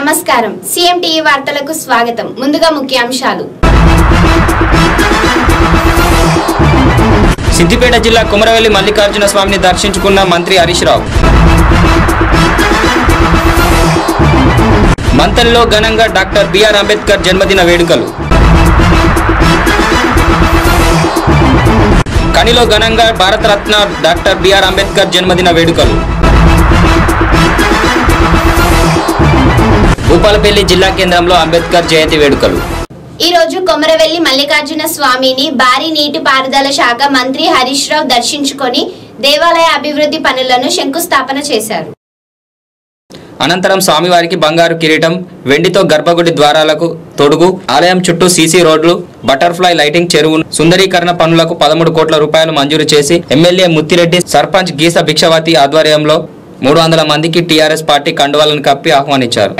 నమస్కారం CM TV వార్తలకు స్వాగతం ముందుగా ముఖ్యాంశాలు సిద్దిపేట జిల్లా కుమరవెల్లి మల్లికార్జున స్వామిని దర్శించుకున్న మంత్రి హరీష్ రావు మంతల్లో ఘనంగా డాక్టర్ బిఆర్ అంబేద్కర్ జన్మదిన వేడుకలు కనిలో ఘనంగా భారతరత్న డాక్టర్ బిఆర్ అంబేద్కర్ జన్మదిన వేడుకలు భూపాలపల్లి జిల్లా కేంద్రంలో అంబేద్కర్ జయంతి వేడుకలు ఈ రోజు కొమరవెల్లి మల్లికార్జున స్వామిని భారీ నీటి పారుదల శాఖ మంత్రి హరీష్ రావు దర్శించుకొని దేవాలయ అభివృద్ధి పనులను శంకుస్థాపన చేశారు అనంతరం స్వామివారికి బంగారు కిరీటం వెండితో గర్భగుడి ద్వారాలకు తొడుగు ఆలయం చుట్టూ సీసీ రోడ్లు బటర్ఫ్లై లైటింగ్ చెరువు సుందరీకరణ పనులకు పదమూడు కోట్ల రూపాయలు మంజూరు చేసి ఎమ్మెల్యే ముత్తిరెడ్డి సర్పంచ్ గీస భిక్షవతి ఆధ్వర్యంలో మూడు వందల మందికి టీఆర్ఎస్ పార్టీ కండువాలను కప్పి ఆహ్వానించారు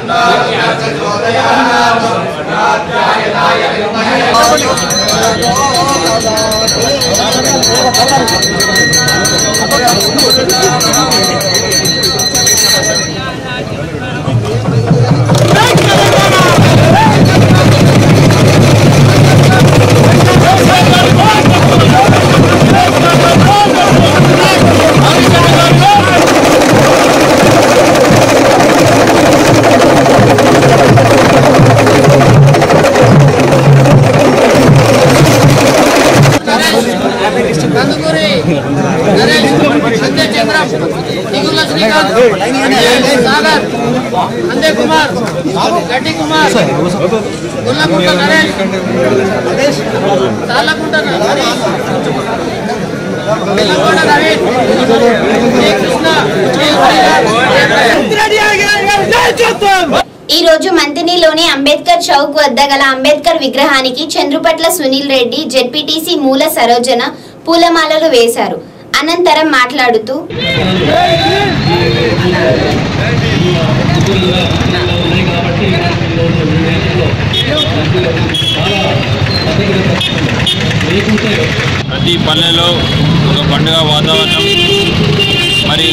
కందుకూరి నరేష్ సంజయ్ చంద్ర నిగుల శ్రీకాంత్ సాగర్ అందే కుమార్ గడ్డి కుమార్ గుల్లకుంట నరేష్ తాళ్ళకుంట హరీష్ వెల్లగొండ నవీన్ శ్రీ కృష్ణ శ్రీ హరిరాజ్ ఈ రోజు మంతినిలోని అంబేద్కర్ చౌక్ వద్ద గల అంబేద్కర్ విగ్రహానికి చంద్రుపట్ల సునీల్ రెడ్డి జెడ్పీటీసీ మూల సరోజన పూలమాలలు వేశారు అనంతరం మాట్లాడుతూ ప్రతి పల్లెలో ఒక పండుగ వాతావరణం మరి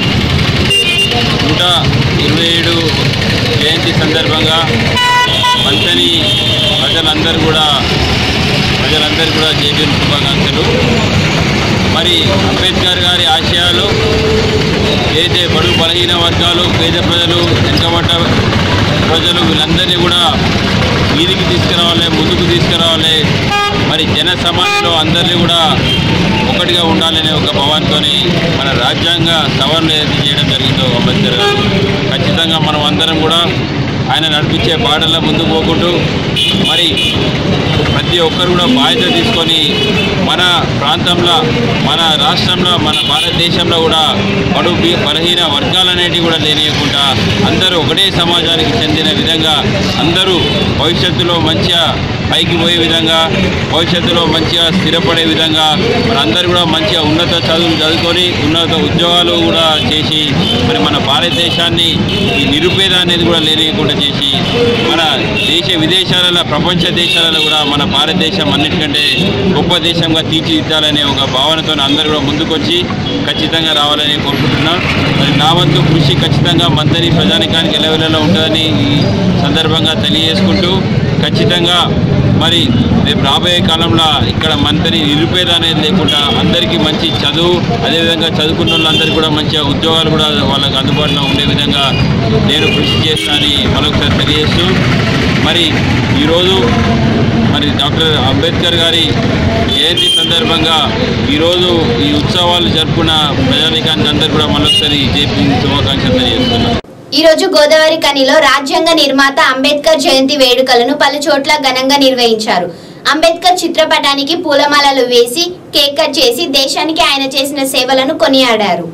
నూట ఇరవై ఏడు జయంతి సందర్భంగా మంతని ప్రజలందరూ కూడా ప్రజలందరూ కూడా జేబీ శుభాకాంక్షలు మరి అంబేద్కర్ గారి ఆశయాలు ఏదైతే బడుగు బలహీన వర్గాలు పేద ప్రజలు వెనుకబడ్డ ప్రజలు వీళ్ళందరినీ కూడా వీధికి తీసుకురావాలి ముందుకు తీసుకురావాలి మరి జన సమాజంలో అందరినీ కూడా ఒకటిగా ఉండాలనే ఒక భావంతో మన రాజ్యాంగ సవరణ ఏదైతే చేయడం జరిగిందో అంబేద్కర్ గారు ఖచ్చితంగా మనం అందరం కూడా ఆయన నడిపించే బాటల్లో ముందుకు పోకుంటూ మరి ప్రతి ఒక్కరు కూడా బాధ్యత తీసుకొని మన ప్రాంతంలో మన రాష్ట్రంలో మన భారతదేశంలో కూడా బడు బి- బలహీన వర్గాలనేటివి కూడా లేనియకుండా అందరూ ఒకటే సమాజానికి చెందిన విధంగా అందరూ భవిష్యత్తులో మంచిగా పైకి పోయే విధంగా భవిష్యత్తులో మంచిగా స్థిరపడే విధంగా మనందరూ కూడా మంచిగా ఉన్నత చదువులు చదువుకొని ఉన్నత ఉద్యోగాలు కూడా చేసి మరి మన భారతదేశాన్ని ఈ నిరుపేద అనేది కూడా లేనియకుండా చేసి మన దేశ విదేశాలలో ప్రపంచ దేశాలలో కూడా మన భారతదేశం అన్నిటికంటే గొప్ప దేశంగా తీర్చిదిద్దాలనే ఒక భావనతో అందరూ కూడా ముందుకొచ్చి ఖచ్చితంగా రావాలని కోరుకుంటున్నాం మరి నా వంతు కృషి ఖచ్చితంగా మంత్రి ప్రజానికానికి ఎలవెలలో ఉంటుందని ఈ సందర్భంగా తెలియజేసుకుంటూ ఖచ్చితంగా మరి రేపు రాబోయే కాలంలో ఇక్కడ మంత్రి నిరుపేద అనేది లేకుండా అందరికీ మంచి చదువు అదేవిధంగా చదువుకున్న వాళ్ళందరికీ కూడా మంచిగా ఉద్యోగాలు కూడా వాళ్ళకి అందుబాటులో ఉండే విధంగా నేను కృషి చేస్తానని మరొకసారి తెలియజేస్తూ మరి ఈరోజు మరి డాక్టర్ అంబేద్కర్ గారి జయంతి సందర్భంగా ఈరోజు ఈ ఉత్సవాలు జరుపుకున్న ప్రజానికానికి అందరూ కూడా మరొకసారి జేపీ శుభాకాంక్షలు తెలియజేస్తున్నాను ఈ రోజు గోదావరి కనిలో రాజ్యాంగ నిర్మాత అంబేద్కర్ జయంతి వేడుకలను పలు చోట్ల ఘనంగా నిర్వహించారు అంబేద్కర్ చిత్రపటానికి పూలమాలలు వేసి కేక్ కట్ చేసి దేశానికి ఆయన చేసిన సేవలను కొనియాడారు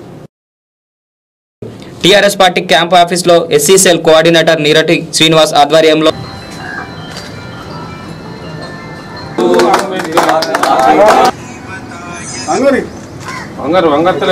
టీఆర్ఎస్ పార్టీ క్యాంప్ ఆఫీస్లో SC cell coordinator Neerati Srinivas ఆధ్వర్యంలో వంగరు వంగర్తలే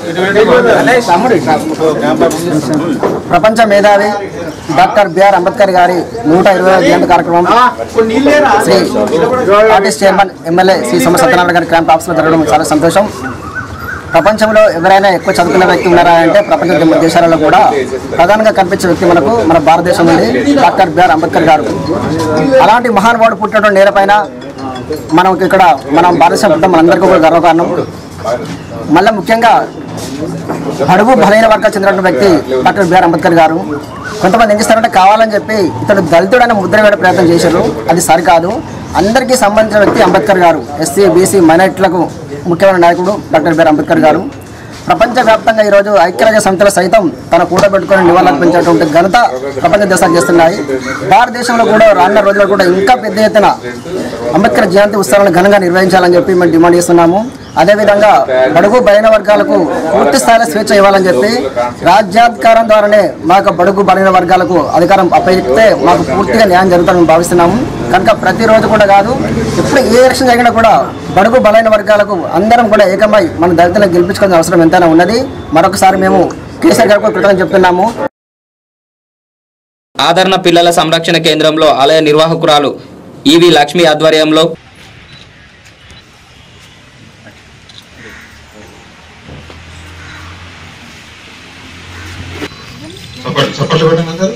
ప్రపంచ మేధావి డాక్టర్ బిఆర్ అంబేద్కర్ గారి నూట ఇరవై జయంతి కార్యక్రమం Shri artist chairman MLA Shri Soma Satyanarayana గారి క్యాంప్ ఆఫీస్లో జరగడం చాలా సంతోషం ప్రపంచంలో ఎవరైనా ఎక్కువ చదువుకున్న వ్యక్తి ఉన్నారా అంటే ప్రపంచ దే- దేశాలలో కూడా ప్రధానంగా కనిపించే వ్యక్తి మనకు మన భారతదేశం నుండి డాక్టర్ బిఆర్ అంబేద్కర్ గారు అలాంటి మహానుభావుడు పుట్టడం నేలపైన మనం ఇక్కడ మనం భారతదేశం పుట్టడం మనందరికీ కూడా గర్వకారణం మళ్ళీ ముఖ్యంగా అడుగు బలైన వర్గాలు చెందిన వ్యక్తి డాక్టర్ బిఆర్ అంబేద్కర్ గారు కొంతమంది ఏం చేస్తారంటే కావాలని చెప్పి ఇతడు దళితుడైన ముద్ర వేయడం ప్రయత్నం చేశారు అది సరికాదు అందరికీ సంబంధించిన వ్యక్తి అంబేద్కర్ గారు ఎస్సీ బీసీ మైనార్టీలకు ముఖ్యమైన నాయకుడు డాక్టర్ బిఆర్ అంబేద్కర్ గారు ప్రపంచవ్యాప్తంగా ఈరోజు ఐక్యరాజ్య సమితిలో సైతం తన కూడబెట్టుకుని నివాళులర్పించేటువంటి ఘనత ప్రపంచ దేశాలు చేస్తున్నాయి భారతదేశంలో కూడా రానున్న రోజుల్లో కూడా ఇంకా పెద్ద ఎత్తున అంబేద్కర్ జయంతి ఉత్సవాలను ఘనంగా నిర్వహించాలని చెప్పి మేము డిమాండ్ చేస్తున్నాము అదేవిధంగా బడుగు బలైన వర్గాలకు పూర్తి స్థాయిలో స్వేచ్ఛ ఇవ్వాలని చెప్పి రాజ్యాధికారం ద్వారానే మాకు బడుగు బలైన వర్గాలకు అధికారం అప్పగిస్తే మాకు పూర్తిగా న్యాయం జరుగుతుందని భావిస్తున్నాము కనుక ప్రతిరోజు కూడా కాదు ఎప్పుడు ఏ ఎలక్షన్ జరిగినా కూడా బడుగు బలైన వర్గాలకు అందరం కూడా ఏకమై మన దళితులను గెలిపించుకోవాల్సిన అవసరం ఎంతైనా ఉన్నది మరొకసారి మేము కేసీఆర్ గారికి కృతజ్ఞతలు చెప్తున్నాము ఆదరణ పిల్లల సంరక్షణ కేంద్రంలో ఆలయ నిర్వాహకురాలు ఈవి లక్ష్మి ఆధ్వర్యంలో చప్పట్లు చప్పట్లు పెట్టండి అందరూ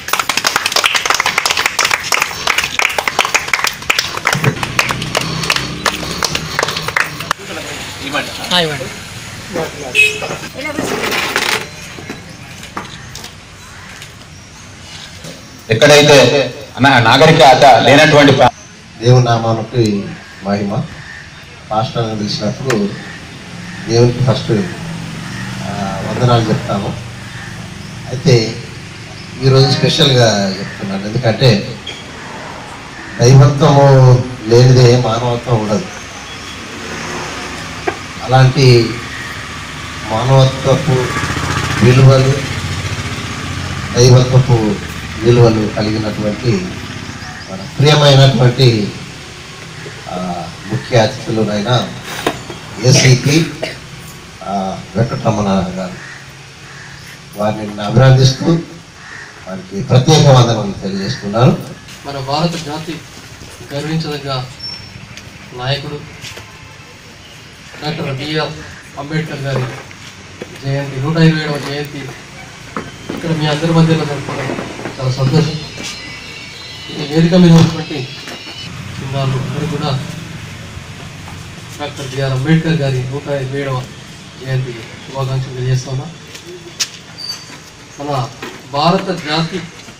ఎక్కడైతే నా- నాగరికత లేనటువంటి ప్రా- దేవుని నామానికి మహిమ పాస్టర్ పిలిచినప్పుడు దేవునికి ఫస్ట్ ఆ, వందనాలు చెప్తాము అయితే ఈరోజు స్పెషల్గా చెప్తున్నాను ఎందుకంటే దైవత్వము లేనిదే మానవత్వం ఉండదు అలాంటి మానవత్వపు విలువలు దైవత్వపు విలువలు కలిగినటువంటి మన ప్రియమైనటువంటి ఆ, ముఖ్య అతిథులైన ఏసీపీ వెంకటరమణ గారు వారిని నేను అభినందిస్తూ వారికి ప్రత్యేక వందనలు తెలియజేస్తున్నాను మన భారత జాతి గర్వించదగ్గ నాయకుడు డాక్టర్ బిఆర్ అంబేద్కర్ గారి జయంతి నూట ఇరవై ఏడవ జయంతి ఇక్కడ మీ అందరి మధ్యలో జరుపుకోవడం చాలా సంతోషం ఈ వేదిక మీద ఉన్నటువంటి చిన్నారులు అందరూ కూడా డాక్టర్ బిఆర్ అంబేద్కర్ గారి నూట ఇరవై ఏడవ జయంతి శుభాకాంక్షలు తెలియజేస్తున్నా మన భారత జాతి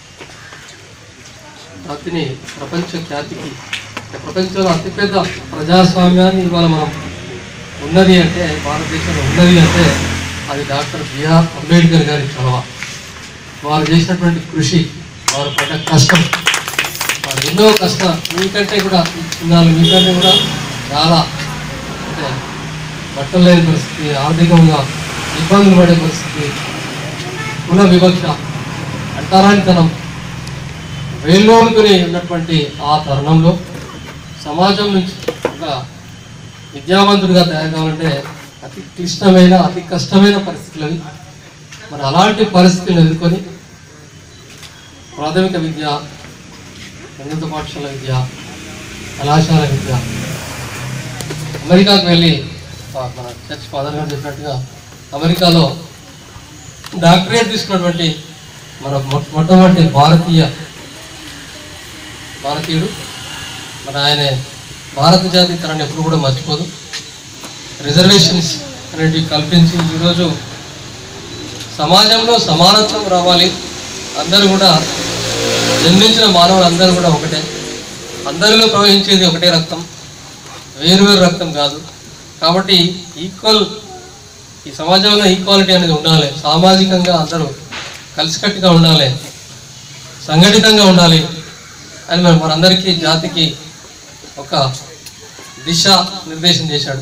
జాతిని ప్రపంచ ఖ్యాతికి ప్రపంచంలో అతిపెద్ద ప్రజాస్వామ్యాన్ని ఇవాళ మనం ఉన్నది అంటే భారతదేశంలో ఉన్నది అంటే అది డాక్టర్ బిఆర్ అంబేద్కర్ గారి చొరవ వారు చేసినటువంటి కృషి వారు పడ్డ కష్టం వారు ఎన్నో కష్టం మీకంటే కూడా ఈ చిన్నాలు మీకంటే కూడా చాలా అంటే బట్టలు లేని పరిస్థితి ఆర్థికంగా ఇబ్బందులు పడే పరిస్థితి కుల వివక్ష అంటరానితనం వేల్లోనుకుని ఉన్నటువంటి ఆ తరుణంలో సమాజం నుంచి ఒక విద్యావంతుడిగా తయారు కావాలంటే అతి క్లిష్టమైన అతి కష్టమైన పరిస్థితులు అవి మరి అలాంటి పరిస్థితులను ఎదుర్కొని ప్రాథమిక విద్య ఉన్నత పాఠశాల విద్య కళాశాల విద్య అమెరికాకు వెళ్ళి ఆ, మన చర్చ్ ఫాదర్ గారు చెప్పినట్టుగా అమెరికాలో డాక్టరేట్ తీసుకున్నటువంటి మన మొ- మొట్టమొదటి భారతీయ భారతీయుడు మన ఆయన భారత జాతి తనని ఎప్పుడు కూడా మర్చిపోదు రిజర్వేషన్స్ అనేటివి కల్పించి ఈరోజు సమాజంలో సమానత్వం రావాలి అందరూ కూడా జన్మించిన మానవులు అందరూ కూడా ఒకటే అందరిలో ప్రవహించేది ఒకటే రక్తం వేరువేరు రక్తం కాదు కాబట్టి ఈక్వల్ ఈ సమాజంలో ఈక్వాలిటీ అనేది ఉండాలి సామాజికంగా అందరూ కలిసికట్టుగా ఉండాలి సంఘటితంగా ఉండాలి అని మరి మనందరికీ జాతికి ఒక దిశ నిర్దేశం చేశాడు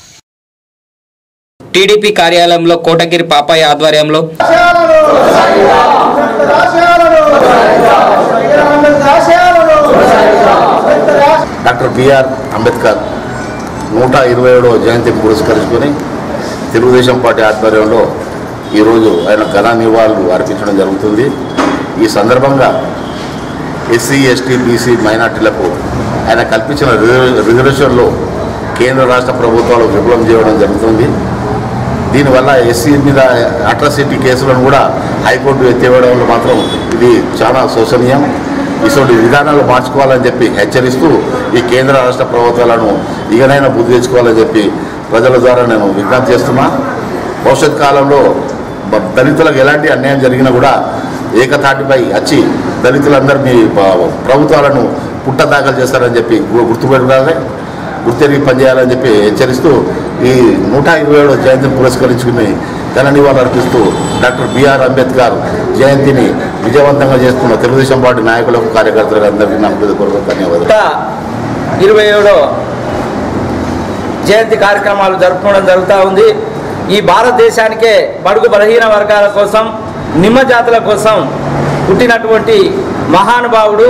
టీడీపీ కార్యాలయంలో కోటగిరి పాపయ్య ఆధ్వర్యంలో డాక్టర్ బిఆర్ అంబేద్కర్ నూట ఇరవై ఏడవ జయంతిని పురస్కరించుకొని తెలుగుదేశం పార్టీ ఆధ్వర్యంలో ఈరోజు ఆయన ఘన నివాళులు అర్పించడం జరుగుతుంది ఈ సందర్భంగా ఎస్సీ ఎస్టీ బీసీ మైనార్టీలకు ఆయన కల్పించిన రిజర్వ్- రిజర్వేషన్లో కేంద్ర రాష్ట్ర ప్రభుత్వాలు విఫలం చేయడం జరుగుతుంది దీనివల్ల ఎస్సీ మీద అట్రాసిటీ కేసులను కూడా హైకోర్టు ఎత్తివేయడంలో మాత్రం ఇది చాలా శోచనీయం ఇటువంటి విధానాలు మార్చుకోవాలని చెప్పి హెచ్చరిస్తూ ఈ కేంద్ర రాష్ట్ర ప్రభుత్వాలను ఇకనైనా బుద్ధి తెచ్చుకోవాలని చెప్పి ప్రజల ద్వారా నేను విజ్ఞప్తి చేస్తున్నా భవిష్యత్ కాలంలో బ- దళితులకు ఎలాంటి అన్యాయం జరిగినా కూడా ఏకతాటిపై వచ్చి దళితులందరినీ ప- ప్రభుత్వాలను పుట్ట దాఖలు చేస్తారని చెప్పి గు- గుర్తుపెట్టుకోవాలి గుర్తెరిగి పనిచేయాలని చెప్పి హెచ్చరిస్తూ ఈ నూట ఇరవై ఏడో జయంతిని పురస్కరించుకుని ఘన నివాళులు అర్పిస్తూ డాక్టర్ బిఆర్ అంబేద్కర్ జయంతిని విజయవంతంగా చేస్తున్న తెలుగుదేశం పార్టీ నాయకులకు కార్యకర్తలకు అందరికీ నా హృదయపూర్వక ధన్యవాదాలు నూట ఇరవై ఏడో జయంతి కార్యక్రమాలు జరుపుకోవడం జరుగుతూ ఉంది ఈ భారతదేశానికే బడుగు బలహీన వర్గాల కోసం నిమ్మ జాతుల కోసం పుట్టినటువంటి మహానుభావుడు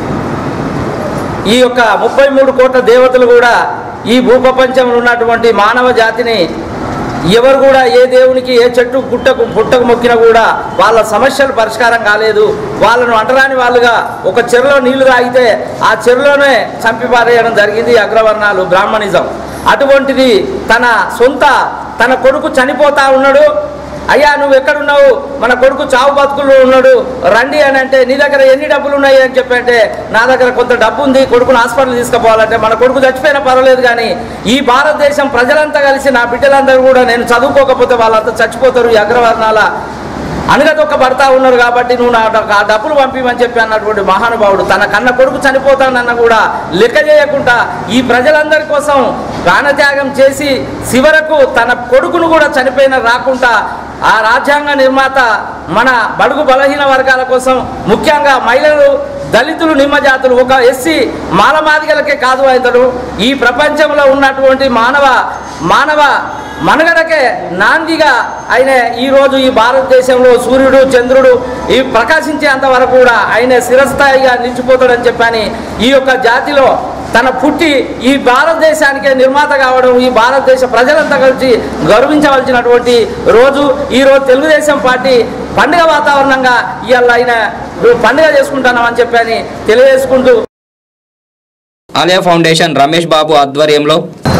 ఈ యొక్క ముప్పై మూడు కోట్ల దేవతలు కూడా ఈ భూప్రపంచంలో ఉన్నటువంటి మానవ జాతిని ఎవరు కూడా ఏ దేవునికి ఏ చెట్టు పుట్టకు పుట్టకు మొక్కినా కూడా వాళ్ళ సమస్యలు పరిష్కారం కాలేదు వాళ్ళను అంటరాని వాళ్ళుగా ఒక చెరులో నీళ్లు తాగితే ఆ చెరులోనే చంపి పారేయడం జరిగింది ఈ అగ్రవర్ణాలు బ్రాహ్మణిజం అటువంటిది తన సొంత తన కొడుకు చనిపోతా ఉన్నాడు అయ్యా నువ్వు ఎక్కడున్నావు మన కొడుకు చావు బతుకుల్లో ఉన్నాడు రండి అని అంటే నీ దగ్గర ఎన్ని డబ్బులు ఉన్నాయి అని చెప్పంటే నా దగ్గర కొంత డబ్బు ఉంది కొడుకును హాస్పిటల్ తీసుకుపోవాలంటే మన కొడుకు చచ్చిపోయినా పర్వాలేదు కానీ ఈ భారతదేశం ప్రజలంతా కలిసి నా బిడ్డలందరూ కూడా నేను చదువుకోకపోతే వాళ్ళంతా చచ్చిపోతారు ఈ అగ్రవర్ణాల అనగదొక్కబడతా ఉన్నారు కాబట్టి నువ్వు నా డ- ఆ డబ్బులు పంపిమని చెప్పి అన్నటువంటి మహానుభావుడు తన కన్న కొడుకు చనిపోతానన్న కూడా లెక్క చేయకుండా ఈ ప్రజలందరి కోసం ప్రాణత్యాగం చేసి చివరకు తన కొడుకును కూడా చనిపోయిన రాకుండా ఆ రాజ్యాంగ నిర్మాత మన బడుగు బలహీన వర్గాల కోసం ముఖ్యంగా మహిళలు దళితులు నిమ్మజాతులు ఒక ఎస్సీ మానమాదిగలకే కాదు అతడు ఈ ప్రపంచంలో ఉన్నటువంటి మానవ మానవ మనుగడకే నాందిగా ఆయన ఈరోజు ఈ భారతదేశంలో సూర్యుడు చంద్రుడు ఈ ప్రకాశించేంత వరకు కూడా ఆయన శిరస్థాయిగా నిలిచిపోతాడని చెప్పని ఈ యొక్క జాతిలో తన పుట్టి ఈ భారతదేశానికే నిర్మాత కావడం ఈ భారతదేశ ప్రజలంతా కలిసి గౌరవించవలసినటువంటి రోజు ఈ రోజు తెలుగుదేశం పార్టీ పండుగ వాతావరణంగా ఇవాళ ఆయన పండుగ చేసుకుంటున్నామని చెప్పని తెలియజేసుకుంటూ ఆలయ ఫౌండేషన్ రమేష్ బాబు ఆధ్వర్యంలో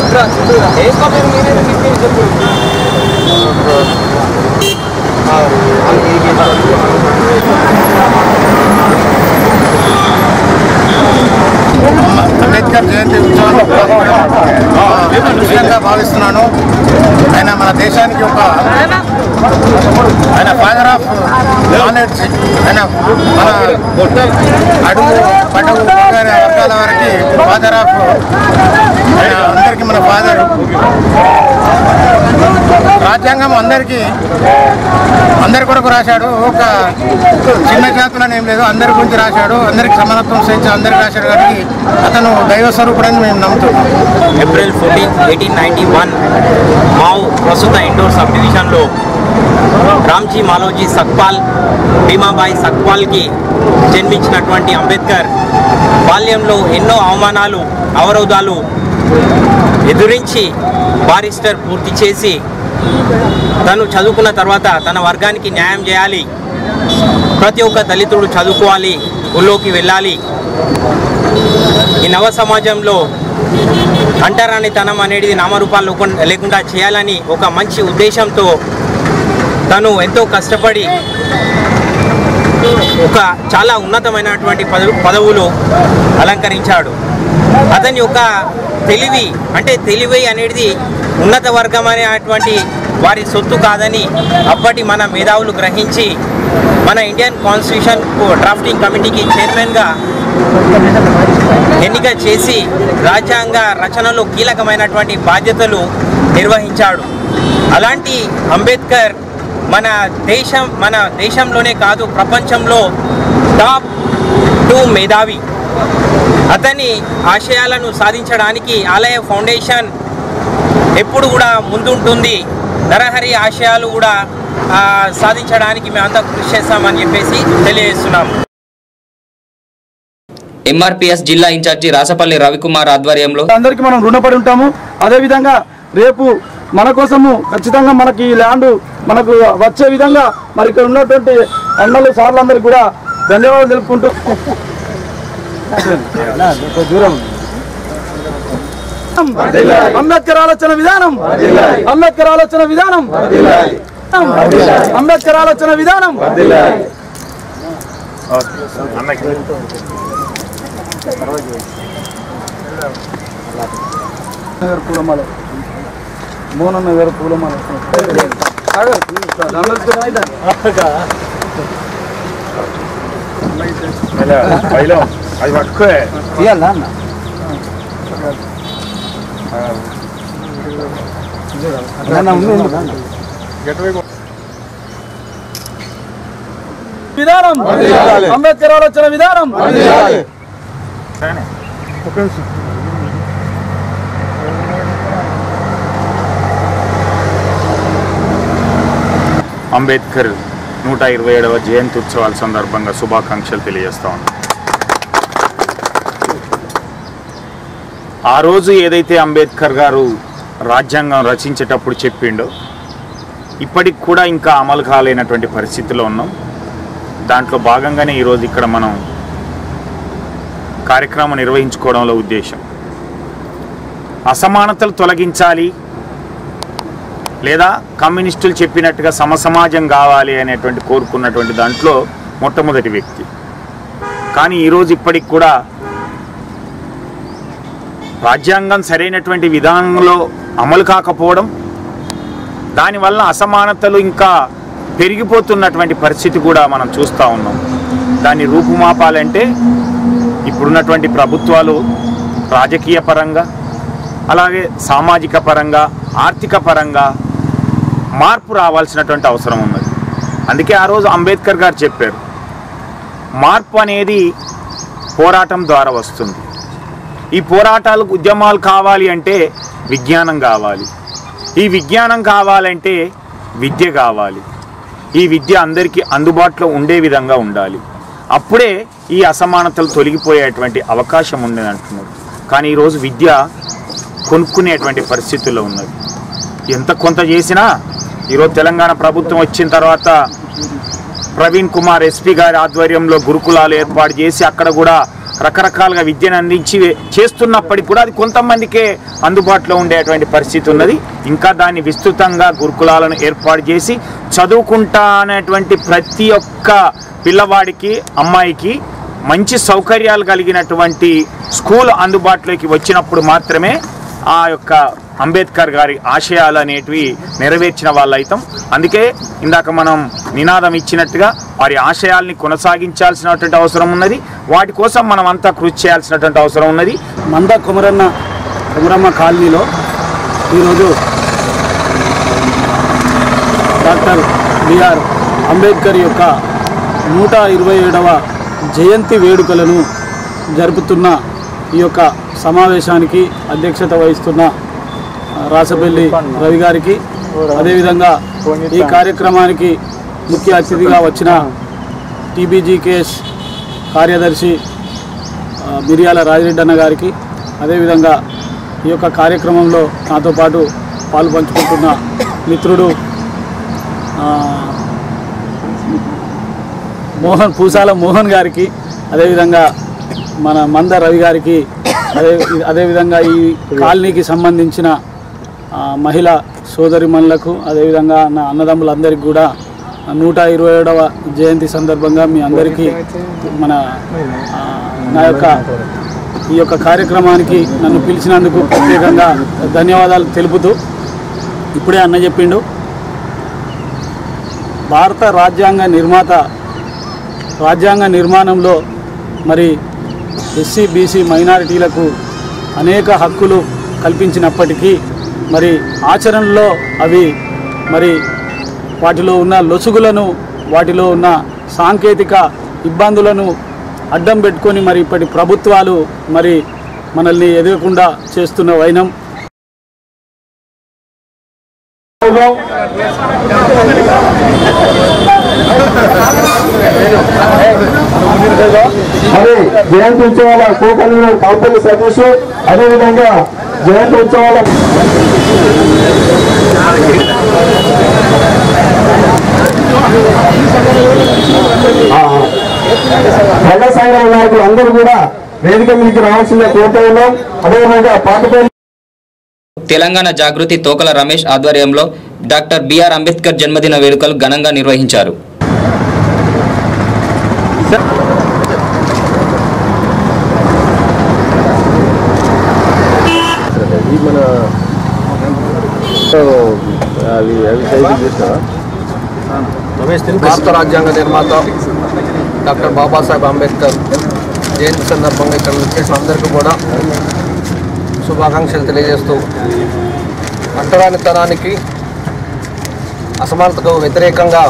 అంబేద్కర్ జయంతి ఉత్సవాన్ని విషయంగా భావిస్తున్నాను ఆయన మన దేశానికి ఒక ఆయన ఫాదర్ ఆఫ్ నాలెడ్జ్ ఆయన మన అడుగు పడుగు వర్గాల వర్గాల వారికి ఫాదర్ ఆఫ్ ఆయన అందరికీ మన ఫాదర్ రాజ్యాంగం అందరికీ అందరి కొరకు రాశాడు ఒక చిన్న జాతులని ఏం లేదు అందరి గురించి రాశాడు అందరికి సమానత్వం స్వేచ్ఛ అందరికి రాశాడు కాబట్టి అతను దైవ స్వరూపుడని మేము నమ్ముతున్నాం April fourteen eighteen ninety one మావు ప్రస్తుత ఇండోర్ సబ్ డివిజన్లో రామ్జీ మాలోజీ సక్పాల్ భీమాబాయి సక్పాల్కి జన్మించినటువంటి అంబేద్కర్ బాల్యంలో ఎన్నో అవమానాలు అవరోధాలు ఎదురించి బారిస్టర్ పూర్తి చేసి తను చదువుకున్న తర్వాత తన వర్గానికి న్యాయం చేయాలి ప్రతి ఒక్క దళితుడు చదువుకోవాలి ఊళ్ళోకి వెళ్ళాలి ఈ నవ సమాజంలో అంటరానితనం అనేది నామరూపాలు లేకుండా- లేకుండా చేయాలని ఒక మంచి ఉద్దేశంతో తను ఎంతో కష్టపడి ఒక చాలా ఉన్నతమైనటువంటి పదవు పదవులు అలంకరించాడు అతని యొక్క తెలివి అంటే తెలివి అనేది ఉన్నత వర్గం అనేటువంటి వారి సొత్తు కాదని అప్పటి మన మేధావులు గ్రహించి మన ఇండియన్ కాన్స్టిట్యూషన్ డ్రాఫ్టింగ్ కమిటీకి చైర్మన్గా ఎన్నిక చేసి రాజ్యాంగ రచనలో కీలకమైనటువంటి బాధ్యతలు నిర్వహించాడు అలాంటి అంబేద్కర్ మన దేశం మన దేశంలోనే కాదు ప్రపంచంలో టాప్ టూ మేధావి అతని ఆశయాలను సాధించడానికి ఆలయ ఫౌండేషన్ ఎప్పుడు కూడా ముందుంటుంది నరహరి ఆశయాలు కూడా ఆ, సాధించడానికి మేమంతా కృషి చేస్తామని చెప్పేసి తెలియజేస్తున్నాము ఎంఆర్పిఎస్ జిల్లా ఇన్ఛార్జి రాసపల్లి రవికుమార్ ఆధ్వర్యంలో అందరికీ మనం రుణపడి ఉంటాము అదేవిధంగా రేపు మన కోసము ఖచ్చితంగా మనకి ఈ ల్యాండ్ మనకు వచ్చే విధంగా మరి ఇక్కడ ఉన్నటువంటి అన్నలు సార్లందరికీ కూడా ధన్యవాదాలు తెలుపుకుంటూ దూరం అంబేద్కర్ ఆలోచన విధానం అంబేద్కర్ ఆలోచన విధానం అంబేద్కర్ ఆలోచన విధానం పూలమాల మోనన్న గారు పూలమాల అది పట్టుకో తీయాలా అన్న అన్న, ఉంది, ఉంది, అన్న. విధానం అంబేద్కర్ ఆలోచన విధానం ఒక నిమిషం. అంబేద్కర్ నూట ఇరవై ఏడవ జయంతి ఉత్సవాల సందర్భంగా శుభాకాంక్షలు తెలియజేస్తా ఉన్నాం ఆ రోజు ఏదైతే అంబేద్కర్ గారు రాజ్యాంగం రచించేటప్పుడు చెప్పిండో ఇప్పటికి కూడా ఇంకా అమలు కాలేనటువంటి పరిస్థితిలో ఉన్నాం దాంట్లో భాగంగానే ఈరోజు ఇక్కడ మనం కార్యక్రమం నిర్వహించుకోవడంలో ఉద్దేశం అసమానతలు తొలగించాలి లేదా కమ్యూనిస్టులు చెప్పినట్టుగా సమసమాజం కావాలి అనేటువంటి కోరుకున్నటువంటి దాంట్లో మొట్టమొదటి వ్యక్తి కానీ ఈరోజు ఇప్పటికి కూడా రాజ్యాంగం సరైనటువంటి విధానంలో అమలు కాకపోవడం దానివల్ల అసమానతలు ఇంకా పెరిగిపోతున్నటువంటి పరిస్థితి కూడా మనం చూస్తూ ఉన్నాం దాన్ని రూపుమాపాలంటే ఇప్పుడున్నటువంటి ప్రభుత్వాలు రాజకీయ పరంగా అలాగే సామాజిక పరంగా ఆర్థిక పరంగా మార్పు రావాల్సినటువంటి అవసరం ఉన్నది అందుకే ఆ రోజు అంబేద్కర్ గారు చెప్పారు మార్పు అనేది పోరాటం ద్వారా వస్తుంది ఈ పోరాటాలకు ఉద్యమాలు కావాలి అంటే విజ్ఞానం కావాలి ఈ విజ్ఞానం కావాలంటే విద్య కావాలి ఈ విద్య అందరికీ అందుబాటులో ఉండే విధంగా ఉండాలి అప్పుడే ఈ అసమానతలు తొలగిపోయేటువంటి అవకాశం ఉండేది అంటున్నారు కానీ ఈరోజు విద్య కొనుక్కునేటువంటి పరిస్థితుల్లో ఉన్నది ఎంత కొంత చేసినా ఈరోజు తెలంగాణ ప్రభుత్వం వచ్చిన తర్వాత ప్రవీణ్ కుమార్ ఎస్పీ గారి ఆధ్వర్యంలో గురుకులాలు ఏర్పాటు చేసి అక్కడ కూడా రకరకాలుగా విద్యను అందించి చేస్తున్నప్పటికీ కూడా అది కొంతమందికే అందుబాటులో ఉండేటువంటి పరిస్థితి ఉన్నది ఇంకా దాన్ని విస్తృతంగా గురుకులాలను ఏర్పాటు చేసి చదువుకుంటా అనేటువంటి ప్రతి ఒక్క పిల్లవాడికి అమ్మాయికి మంచి సౌకర్యాలు కలిగినటువంటి స్కూల్ అందుబాటులోకి వచ్చినప్పుడు మాత్రమే ఆ యొక్క అంబేద్కర్ గారి ఆశయాలు అనేటివి నెరవేర్చిన వాళ్ళైతాం అందుకే ఇందాక మనం నినాదం ఇచ్చినట్టుగా వారి ఆశయాల్ని కొనసాగించాల్సినటువంటి అవసరం ఉన్నది వాటి కోసం మనం అంతా కృషి చేయాల్సినటువంటి అవసరం ఉన్నది మంద కుమరన్న కుమరమ్మ కాలనీలో ఈరోజు డాక్టర్ బిఆర్ అంబేద్కర్ యొక్క నూట ఇరవై ఏడవ జయంతి వేడుకలను జరుపుతున్న ఈ యొక్క సమావేశానికి అధ్యక్షత వహిస్తున్న ఆ, రాసపల్లి రవి గారికి అదేవిధంగా ఈ కార్యక్రమానికి ముఖ్య అతిథిగా వచ్చిన టీబీజీకేఎస్ కార్యదర్శి ఆ, మిరియాల రాజిరెడ్డి అన్న గారికి అదేవిధంగా ఈ యొక్క కార్యక్రమంలో నాతో పాటు పాలు పంచుకుంటున్న మిత్రుడు ఆ, మోహన్ పూసాల మోహన్ గారికి అదేవిధంగా మన మంద రవి గారికి అదే అదేవిధంగా ఈ కాలనీకి సంబంధించిన ఆ, మహిళా సోదరిమణులకు అదేవిధంగా నా అన్నదమ్ములందరికీ కూడా నూట ఇరవై ఏడవ జయంతి సందర్భంగా మీ అందరికీ మన ఆ, నా యొక్క ఈ యొక్క కార్యక్రమానికి నన్ను పిలిచినందుకు ప్రత్యేకంగా ధన్యవాదాలు తెలుపుతూ ఇప్పుడే అన్న చెప్పిండు భారత రాజ్యాంగ నిర్మాత రాజ్యాంగ నిర్మాణంలో మరి ఎస్సీ బీసీ మైనారిటీలకు అనేక హక్కులు కల్పించినప్పటికీ మరి ఆచరణలో అవి మరి వాటిలో ఉన్న లొసుగులను వాటిలో ఉన్న సాంకేతిక ఇబ్బందులను అడ్డం పెట్టుకొని మరి ఇప్పటి ప్రభుత్వాలు మరి మనల్ని ఎదగకుండా చేస్తున్న వైనం మరి జయంతి ఉత్సవాల కోకలు కాంపల్లి సతీష్ అదేవిధంగా జయంతి ఉత్సవాల ప్రజా సంఘాల నాయకులు అందరూ కూడా వేదిక మీదకి రావాల్సిందే కోరుతూ ఉన్నాం అదేవిధంగా పాతపల్లి తెలంగాణ జాగృతి తోకల రమేష్ ఆధ్వర్యంలో డాక్టర్ బిఆర్ అంబేద్కర్ జన్మదిన వేడుకలు ఘనంగా నిర్వహించారు మన అవి అవి సైకిల్ చేసినావా భారత రాజ్యాంగ నిర్మాత డాక్టర్ బాబాసాహెబ్ అంబేద్కర్ జయంతి సందర్భంగా ఇక్కడ వచ్చేసిన అందరికీ కూడా శుభాకాంక్షలు తెలియజేస్తూ అంటరానితనానికి అసమానతకు వ్యతిరేకంగా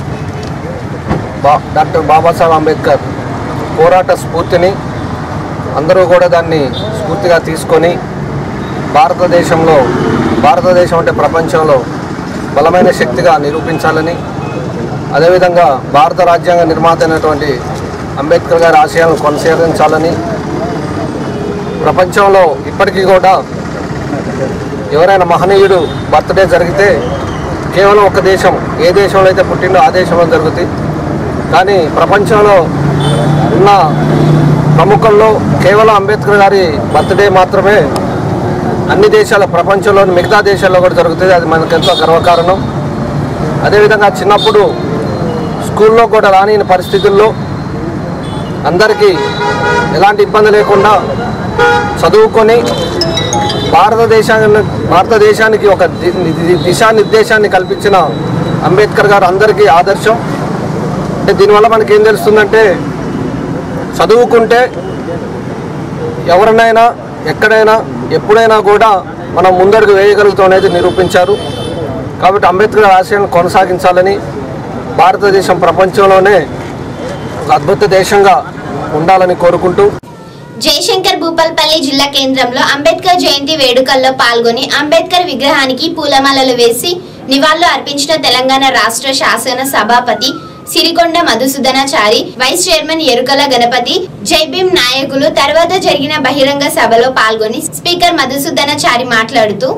బా డాక్టర్ బాబాసాహెబ్ అంబేద్కర్ పోరాట స్ఫూర్తిని అందరూ కూడా దాన్ని స్ఫూర్తిగా తీసుకొని భారతదేశంలో భారతదేశం అంటే ప్రపంచంలో బలమైన శక్తిగా నిరూపించాలని అదేవిధంగా భారత రాజ్యాంగ నిర్మాత అయినటువంటి అంబేద్కర్ గారి ఆశయాలను కొనసాగించాలని ప్రపంచంలో ఇప్పటికీ కూడా ఎవరైనా మహనీయుడు బర్త్డే జరిగితే కేవలం ఒక దేశం ఏ దేశంలో అయితే పుట్టిండో ఆ దేశంలో జరుగుతుంది కానీ ప్రపంచంలో ఉన్న ప్రముఖంలో కేవలం అంబేద్కర్ గారి బర్త్డే మాత్రమే అన్ని దేశాల ప్రపంచంలోని మిగతా దేశాల్లో కూడా జరుగుతుంది అది మనకు ఎంతో గర్వకారణం అదేవిధంగా చిన్నప్పుడు స్కూల్లో కూడా రాని పరిస్థితుల్లో అందరికీ ఎలాంటి ఇబ్బంది లేకుండా చదువుకొని భారతదేశాన్ని భారతదేశానికి ఒక ది- ది- దిశానిర్దేశాన్ని కల్పించిన అంబేద్కర్ గారు అందరికీ ఆదర్శం అంటే దీనివల్ల మనకి ఏం తెలుస్తుందంటే చదువుకుంటే ఎవరినైనా ఎక్కడైనా ఎప్పుడైనా కూడా మనం ముందడుగు వేయగలుగుతాం అనేది నిరూపించారు కాబట్టి అంబేద్కర్ ఆశయాన్ని కొనసాగించాలని భారతదేశం ప్రపంచంలోనే ఒక అద్భుత దేశంగా ఉండాలని కోరుకుంటూ జయశంకర్ భూపాల్పల్లి జిల్లా కేంద్రంలో అంబేద్కర్ జయంతి వేడుకల్లో పాల్గొని అంబేద్కర్ విగ్రహానికి పూలమాలలు వేసి నివాళులు అర్పించిన తెలంగాణ రాష్ట్ర శాసన సభాపతి సిరికొండ మధుసూదనాచారి వైస్ చైర్మన్ ఎరుకల గణపతి జైభీం నాయకులు తర్వాత జరిగిన బహిరంగ సభలో పాల్గొని స్పీకర్ మధుసూదనాచారి మాట్లాడుతూ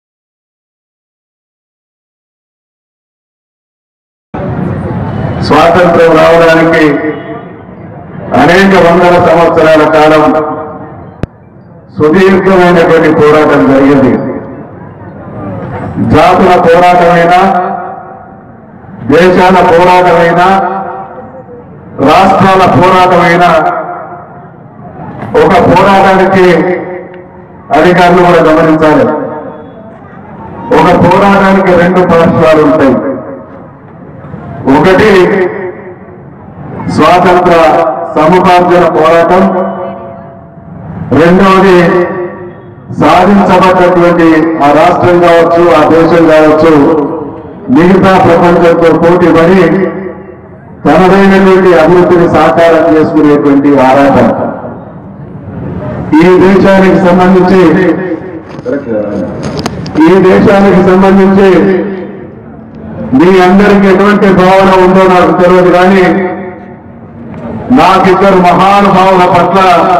స్వాతంత్రం రావడానికి అనేక వందల సంవత్సరాల కాలం సుదీర్ఘమైనటువంటి పోరాటం జరిగింది జాతుల పోరాటమైనా దేశాల పోరాటమైనా రాష్ట్రాల పోరాటమైనా ఒక పోరాటానికి అధికారులు కూడా గమనించాలి ఒక పోరాటానికి రెండు పార్శ్వాలు ఉంటాయి ఒకటి స్వాతంత్ర సముపార్జన పోరాటం రెండవది సాధించబడ్డటువంటి ఆ రాష్ట్రం కావచ్చు ఆ దేశం కావచ్చు మిగతా ప్రపంచంతో పోటీ పడి తనదైనటువంటి అభివృద్ధిని సాకారం చేసుకునేటువంటి ఆరాటం ఈ దేశానికి సంబంధించి ఈ దేశానికి సంబంధించి మీ అందరికి ఎటువంటి భావన ఉందో నాకు తెలియదు కానీ నాకిద్దరు మహానుభావుల పట్ల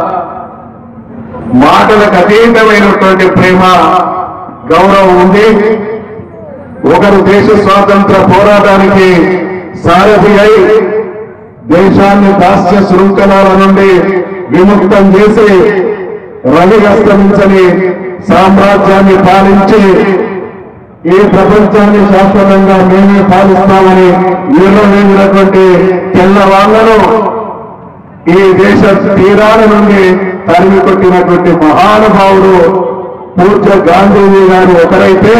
మాటలకు అతీతమైనటువంటి ప్రేమ గౌరవం ఉంది ఒకరు దేశ స్వాతంత్ర పోరాటానికి సారథి అయి దేశాన్ని దాస్య శృంఖలాల నుండి విముక్తం చేసి రవి అస్తమించని సామ్రాజ్యాన్ని పాలించి ఈ ప్రపంచాన్ని శాశ్వతంగా మేమే పాలిస్తామని నిర్వహించినటువంటి తెల్లవాళ్లను ఈ దేశ తీరాల నుండి తరిమి కొట్టినటువంటి మహానుభావుడు పూజ్య గాంధీజీ గారు ఒకరైతే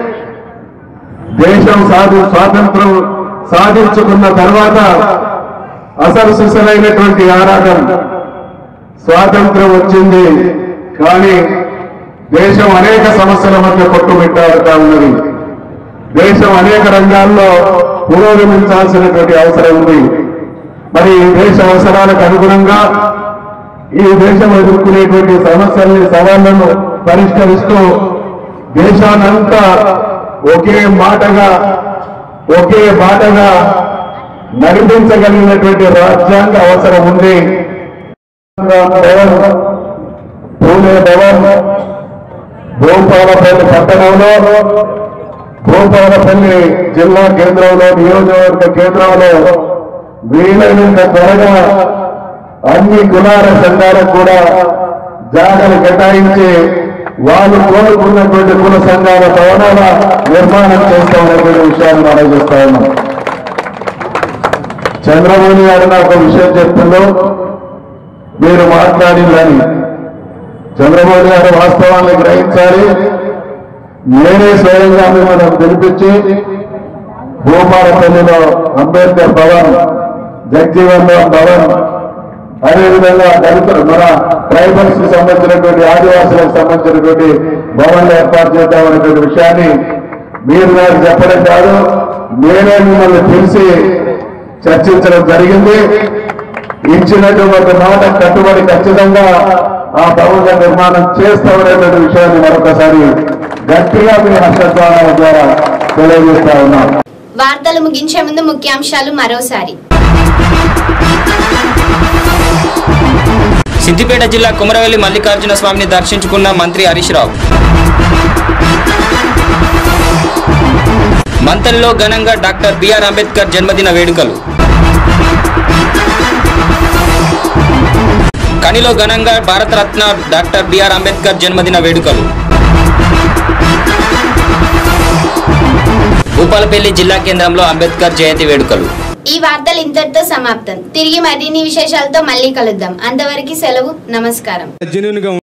దేశం సాధి స్వాతంత్రం సాధించుకున్న తర్వాత అసలు సుసలైనటువంటి ఆరాటం స్వాతంత్రం వచ్చింది కానీ దేశం అనేక సమస్యల మధ్య కొట్టుమిట్టాడుతా ఉన్నది దేశం అనేక రంగాల్లో పురోగమించాల్సినటువంటి అవసరం ఉంది మరి ఈ దేశ అవసరాలకు అనుగుణంగా ఈ దేశం ఎదుర్కొనేటువంటి సమస్యల్ని సవాళ్లను పరిష్కరిస్తూ దేశానంతా ఒకే మాటగా ఒకే బాటగా నడిపించగలిగినటువంటి రాజ్యాంగ అవసరం ఉంది భవన్ పూణే భవన్ భూపాలపల్లి పట్టణంలో భూపాలపల్లి జిల్లా కేంద్రంలో నియోజకవర్గ కేంద్రంలో వీలైనంత త్వరగా అన్ని కులాల సంఘాలకు కూడా జాగలు కేటాయించి వాళ్ళు కోరుకున్నటువంటి కుల సంఘాల భవనాల నిర్మాణం చేస్తామనేటువంటి విషయాన్ని మనం చూస్తా ఉన్నాం చంద్రబాబు గారు నాకు ఒక విషయం చెప్తుందో మీరు మాట్లాడిందని చంద్రబాబు గారు వాస్తవాన్ని గ్రహించాలి నేనే స్వయంగా మిమ్మల్ని పిలిపించి భూపాలపల్లిలో అంబేద్కర్ భవన్ జగజీవన్ రామ్ భవన్ అదేవిధంగా దళితులు మన ట్రైబల్స్ కి సంబంధించినటువంటి ఆదివాసులకు సంబంధించినటువంటి భవన్లు ఏర్పాటు చేద్దామనేటువంటి విషయాన్ని మీరు నాకు చెప్పడం కాదు నేనే మిమ్మల్ని పిలిచి చర్చించడం జరిగింది ఇచ్చినటువంటి మాట కట్టుబడి ఖచ్చితంగా ఆ భవన నిర్మాణం చేస్తామనేటువంటి విషయాన్ని మరొకసారి గట్టిగా మీ హర్షద్వారాల ద్వారా తెలియజేస్తా ఉన్నాం వార్తలు ముగించే ముందు ముఖ్యాంశాలు మరోసారి సిద్దిపేట జిల్లా కుమరవెల్లి మల్లికార్జున స్వామిని దర్శించుకున్న మంత్రి హరీష్ రావు మంతల్లో ఘనంగా డాక్టర్ బిఆర్ అంబేద్కర్ జన్మదిన వేడుకలు కనిలో ఘనంగా భారతరత్న డాక్టర్ బిఆర్ అంబేద్కర్ జన్మదిన వేడుకలు భూపాలపల్లి జిల్లా కేంద్రంలో అంబేద్కర్ జయంతి వేడుకలు ఈ వార్తలు ఇంతటితో సమాప్తం తిరిగి మరిన్ని విశేషాలతో మళ్ళీ కలుద్దాం అంతవరకు సెలవు నమస్కారం